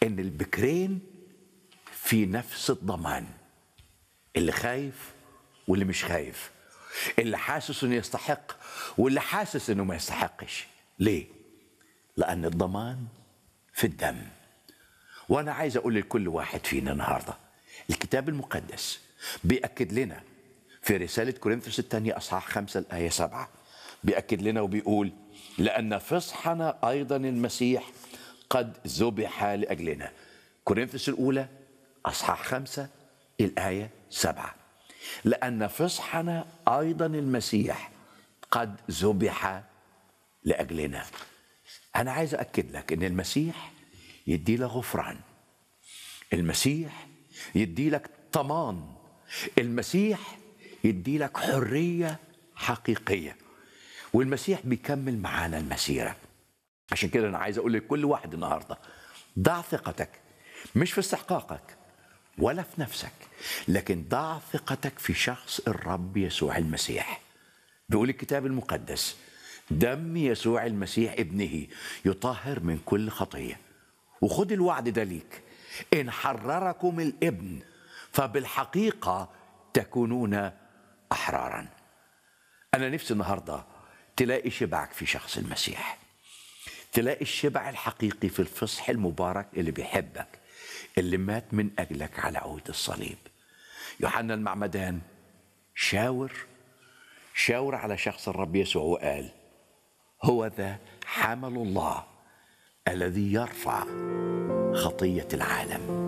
ان البكرين في نفس الضمان اللي خايف واللي مش خايف اللي حاسس انه يستحق واللي حاسس انه ما يستحقش ليه لان الضمان في الدم وانا عايز اقول لكل واحد فينا النهارده الكتاب المقدس بيأكد لنا في رسالة كورنثوس الثانية أصحاح خمسة الآية سبعة بيأكد لنا وبيقول لأن فصحنا أيضا المسيح قد ذبح لأجلنا كورنثوس الأولى أصحاح خمسة الآية سبعة لأن فصحنا أيضا المسيح قد ذبح لأجلنا أنا عايز أكد لك إن المسيح يدي لك غفران المسيح يدي لك طمان المسيح يدي لك حرية حقيقية والمسيح بيكمل معانا المسيرة عشان كده أنا عايز أقول لكل واحد النهاردة ضع ثقتك مش في استحقاقك ولا في نفسك لكن ضع ثقتك في شخص الرب يسوع المسيح بيقول الكتاب المقدس دم يسوع المسيح ابنه يطهر من كل خطيه وخد الوعد ده ليك ان حرركم الابن فبالحقيقه تكونون احرارا انا نفسي النهارده تلاقي شبعك في شخص المسيح تلاقي الشبع الحقيقي في الفصح المبارك اللي بيحبك اللي مات من اجلك على عود الصليب يوحنا المعمدان شاور شاور على شخص الرب يسوع وقال هو ذا حمل الله الذي يرفع خطيه العالم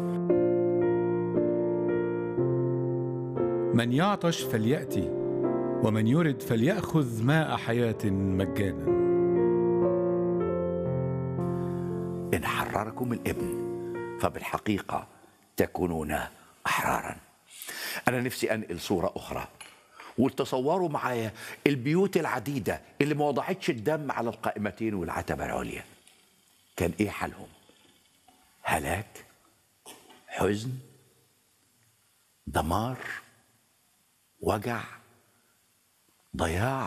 من يعطش فليأتي ومن يرد فليأخذ ماء حياة مجانا إن حرركم الابن فبالحقيقة تكونون أحرارا أنا نفسي أنقل صورة أخرى وتصوروا معايا البيوت العديدة اللي ما وضعتش الدم على القائمتين والعتبة العليا كان إيه حالهم هلاك حزن دمار وجع ضياع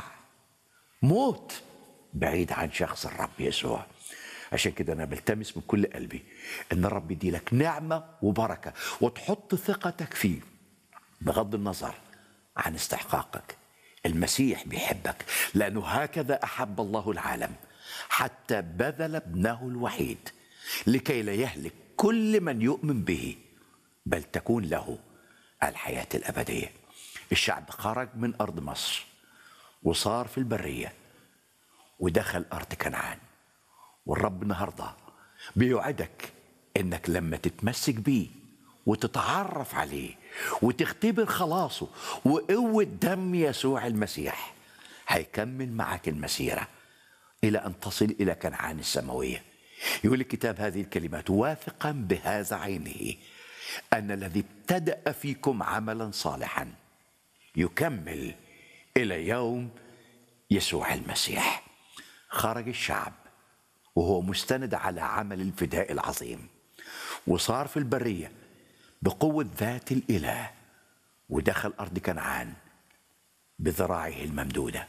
موت بعيد عن شخص الرب يسوع عشان كده انا بلتمس من كل قلبي ان الرب يدي لك نعمه وبركه وتحط ثقتك فيه بغض النظر عن استحقاقك المسيح بيحبك لانه هكذا احب الله العالم حتى بذل ابنه الوحيد لكي لا يهلك كل من يؤمن به بل تكون له الحياه الابديه الشعب خرج من ارض مصر وصار في البريه ودخل ارض كنعان والرب النهارده بيوعدك انك لما تتمسك بيه وتتعرف عليه وتختبر خلاصه وقوه دم يسوع المسيح هيكمل معك المسيره الى ان تصل الى كنعان السماويه يقول الكتاب هذه الكلمات واثقا بهذا عينه ان الذي ابتدا فيكم عملا صالحا يكمل الى يوم يسوع المسيح خرج الشعب وهو مستند على عمل الفداء العظيم وصار في البريه بقوه ذات الاله ودخل ارض كنعان بذراعه الممدوده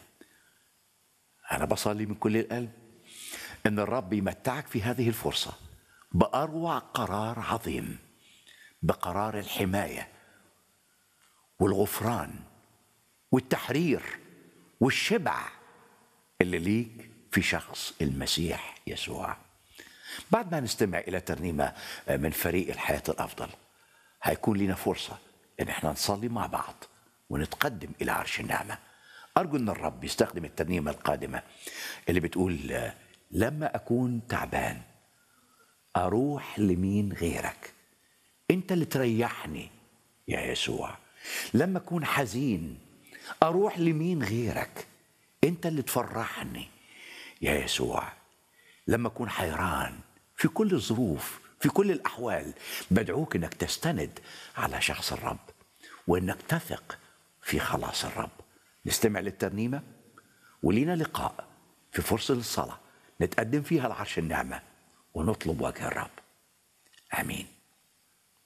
انا بصلي من كل القلب ان الرب يمتعك في هذه الفرصه باروع قرار عظيم بقرار الحمايه والغفران والتحرير والشبع اللي ليك في شخص المسيح يسوع بعد ما نستمع إلى ترنيمة من فريق الحياة الأفضل هيكون لنا فرصة إن احنا نصلي مع بعض ونتقدم إلى عرش النعمة أرجو أن الرب يستخدم الترنيمة القادمة اللي بتقول لما أكون تعبان أروح لمين غيرك أنت اللي تريحني يا يسوع لما أكون حزين أروح لمين غيرك أنت اللي تفرحني يا يسوع لما أكون حيران في كل الظروف في كل الأحوال بدعوك أنك تستند على شخص الرب وأنك تثق في خلاص الرب نستمع للترنيمة ولينا لقاء في فرصة للصلاة نتقدم فيها لعرش النعمة ونطلب وجه الرب آمين